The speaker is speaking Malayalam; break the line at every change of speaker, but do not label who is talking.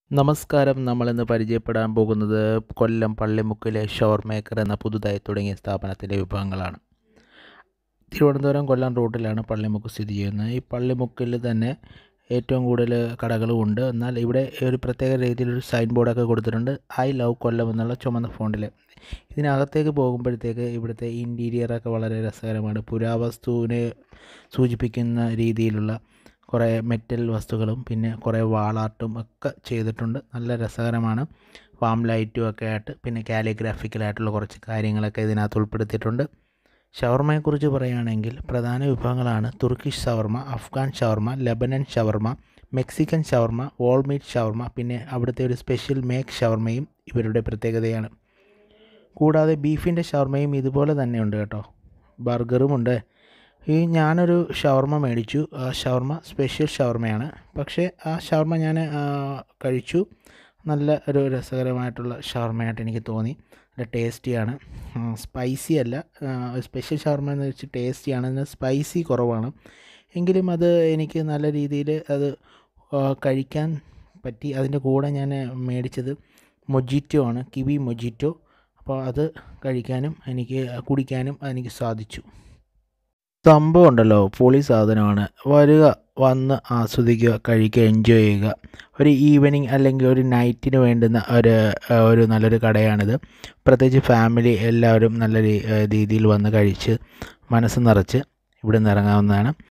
നമസ്കാരം നമ്മളിന്ന് പരിചയപ്പെടാൻ പോകുന്നത് കൊല്ലം പള്ളിമുക്കിലെ ഷവർ മേക്കർ എന്ന പുതുതായി തുടങ്ങിയ സ്ഥാപനത്തിൻ്റെ വിഭവങ്ങളാണ് തിരുവനന്തപുരം കൊല്ലം റൂട്ടിലാണ് പള്ളിമുക്ക് സ്ഥിതി ചെയ്യുന്നത് ഈ പള്ളിമുക്കിൽ തന്നെ ഏറ്റവും കൂടുതൽ കടകളും ഉണ്ട് എന്നാൽ ഇവിടെ ഒരു പ്രത്യേക രീതിയിലൊരു സൈൻ ബോർഡൊക്കെ കൊടുത്തിട്ടുണ്ട് ഐ ലവ് കൊല്ലം എന്നുള്ള ചുമന്ന ഫോണ്ടിൽ ഇതിനകത്തേക്ക് പോകുമ്പോഴത്തേക്ക് ഇവിടുത്തെ ഇൻറ്റീരിയറൊക്കെ വളരെ രസകരമാണ് പുരാവസ്തുവിനെ സൂചിപ്പിക്കുന്ന രീതിയിലുള്ള കുറേ മെറ്റൽ വസ്തുക്കളും പിന്നെ കുറേ വാളാർട്ടും ഒക്കെ ചെയ്തിട്ടുണ്ട് നല്ല രസകരമാണ് വാം ലൈറ്റും ഒക്കെ ആയിട്ട് പിന്നെ കാലിഗ്രാഫിക്കലായിട്ടുള്ള കുറച്ച് കാര്യങ്ങളൊക്കെ ഇതിനകത്ത് ഉൾപ്പെടുത്തിയിട്ടുണ്ട് ഷവർമയെക്കുറിച്ച് പറയുകയാണെങ്കിൽ പ്രധാന വിഭവങ്ങളാണ് Turkish shawarma Afghan shawarma Lebanon shawarma Mexican shawarma വോൾമീറ്റ് ഷവർമ പിന്നെ അവിടുത്തെ ഒരു സ്പെഷ്യൽ മേക്ക് ഷവർമയും ഇവരുടെ പ്രത്യേകതയാണ് കൂടാതെ ബീഫിൻ്റെ ഷവർമയും ഇതുപോലെ തന്നെ ഉണ്ട് കേട്ടോ ബർഗറുമുണ്ട് ഈ ഞാനൊരു ഷവർമ മേടിച്ചു ആ ഷവർമ സ്പെഷ്യൽ ഷവർമയാണ് പക്ഷേ ആ ഷവർമ ഞാൻ കഴിച്ചു നല്ല ഒരു രസകരമായിട്ടുള്ള ഷവർമയായിട്ട് എനിക്ക് തോന്നി നല്ല ടേസ്റ്റിയാണ് സ്പൈസി അല്ല സ്പെഷ്യൽ ഷവർമ എന്ന് വെച്ച് ടേസ്റ്റിയാണ് അതിന് സ്പൈസി കുറവാണ് എങ്കിലും അത് എനിക്ക് നല്ല രീതിയിൽ അത് കഴിക്കാൻ പറ്റി അതിൻ്റെ കൂടെ ഞാൻ മേടിച്ചത് മൊജിറ്റോ ആണ് കിവി മൊജിറ്റോ അപ്പോൾ അത് കഴിക്കാനും എനിക്ക് കുടിക്കാനും എനിക്ക് സാധിച്ചു സംഭവം ഉണ്ടല്ലോ പൊളി സാധനമാണ് വരിക വന്ന് ആസ്വദിക്കുക കഴിക്കുക എൻജോയ് ചെയ്യുക ഒരു ഈവനിങ് അല്ലെങ്കിൽ ഒരു നൈറ്റിന് വേണ്ടുന്ന ഒരു ഒരു നല്ലൊരു കടയാണിത് പ്രത്യേകിച്ച് ഫാമിലി എല്ലാവരും നല്ല രീതിയിൽ വന്ന് കഴിച്ച് മനസ്സ് നിറച്ച് ഇവിടെ നിന്ന് ഇറങ്ങാവുന്നതാണ്